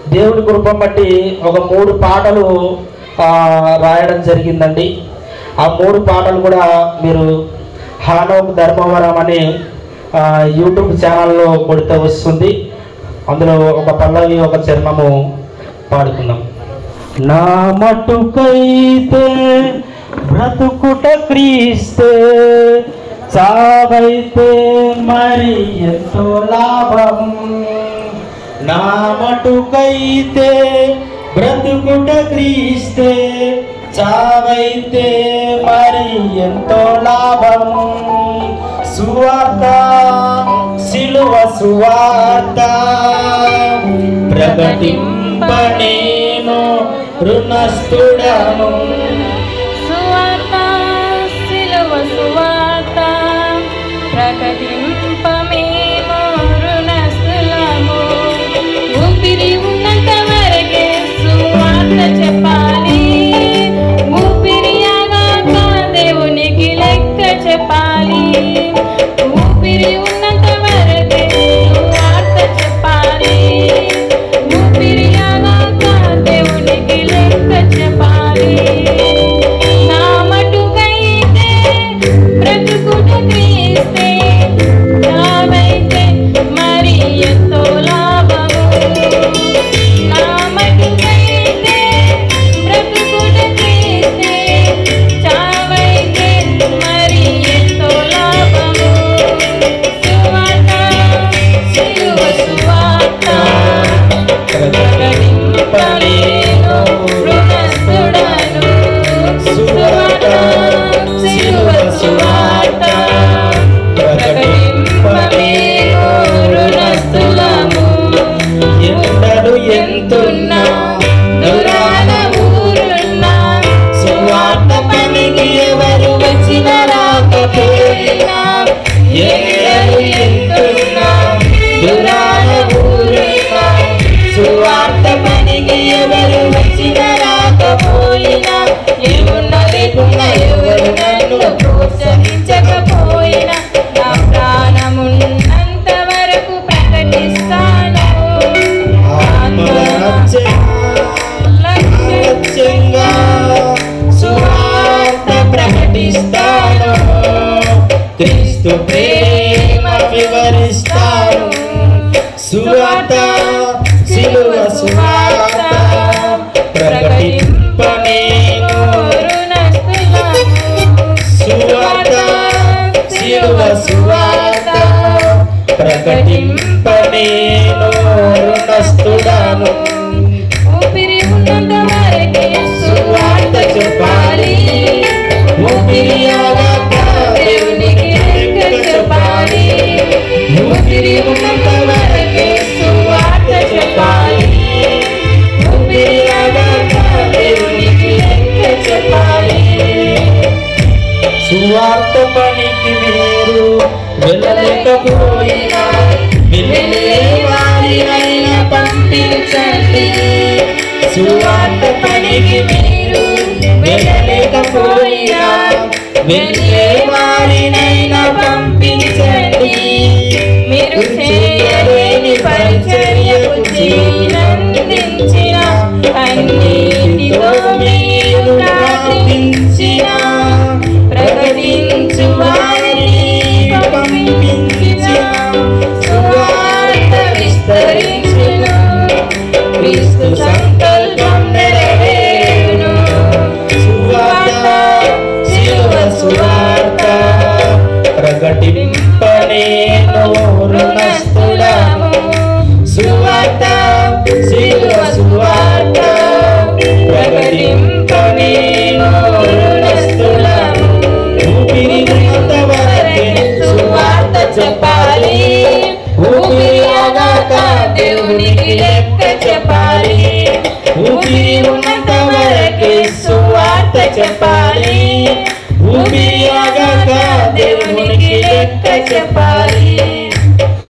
దేవుడి కృప బట్టి ఒక మూడు పాటలు ఆ, రాయడం జరిగిందండి ఆ మూడు పాటలు కూడా మీరు హానోక్ ధర్మవరం అనే ఆ, యూట్యూబ్ ఛానల్లో కొడితే వస్తుంది అందులో ఒక పల్లవి ఒక చరణము పాడుకుందాం నా మట్టుకైతే బ్రతుకుట క్రీస్తే చావైతే మరి ఎంతో లాభం నా మటుకైతే బ్రతుకుట క్రీస్తే చావైతే మరి ఎంతో లాభం సువార్త సిలువ సువార్త ప్రకటింప నేను రుణస్థుడను సువార్త సిలువ సువార్త ప్రకటింప మేము రుణస్థులము ఊపిరి ఉన్నంత వరకే సువార్త చెప్పాలి ఊపిరి ఆగాక దేవునికి లెక్క చెప్పాలి ఊపిరి ఉన్నంత వరకే సువార్త చెప్పాలి ఊపిరి ఆగాక దేవునికి లెక్క చెప్పాలి నా మటుకైతే బ్రతుకుట క్రీస్తే నావైతే మరి ఎంతో లాభము నా మటుకైతే బ్రతుకుట క్రీస్తే చావైతే మరి ఎంతో లాభము సువార్త సిలువ సువార్త ప్రకటింప నేను రుణస్థుడను సువార్త సిలువ సువార్త ప్రకటింప నేను రుణస్థులము ఎండలు ఎంతున్నా దూరాన ఊరున్నా సువార్త పనికి ఎవరు వచ్చిన రాకపోయినా ఎండలు ఎంతున్నా దూరాన ఊరున్నా సువార్త పనికి ఎవరు వచ్చిన రాకపోయినా ఏమున్నా లేకున్నా ఎవరు నన్ను ప్రోత్సహించకపోయినా నా ప్రాణమున్నంత వరకు ప్రకటిస్తాను లక్ష్యంగా సువార్త ప్రకటిస్తాను క్రీస్తు ప్రేమ వివరిస్తాను సువార్త సిలువ సువార్త ప్రకటింప నేను సువార్త సిలువ సువార్త ప్రకటింప నేను రుణస్థుడను ఊపిరి ఉన్నంత వరకే సువార్త చెప్పాలి ఊపిరి ఆగాక దేవునికి లెక్క చెప్పాలి ఊపిరి ఉన్నంత వరకే సువార్త చెప్పాలి ఊపిరి ఆగాక దేవునికి లెక్క చెప్పాలి సువార్త పనికి మీరు వెళ్ళలేకపోయినా వెళ్ళే వారినైనా పంపించండి సువార్త పనికి మీరు వెళ్ళలేకపోయినా వెళ్ళే వారినైనా పంపించండి మీరు చేయలేని పరిచర్యకు చేయినందించిన అన్నిటితో మీరు ప్రార్థించిన ప్రకటించు వారిని పంపించిన సువార్త విస్తరించును క్రీస్తు సంకల్పం నెరవేరును సువార్త శిలువ సువార్త ప్రకటింప నేను రుణ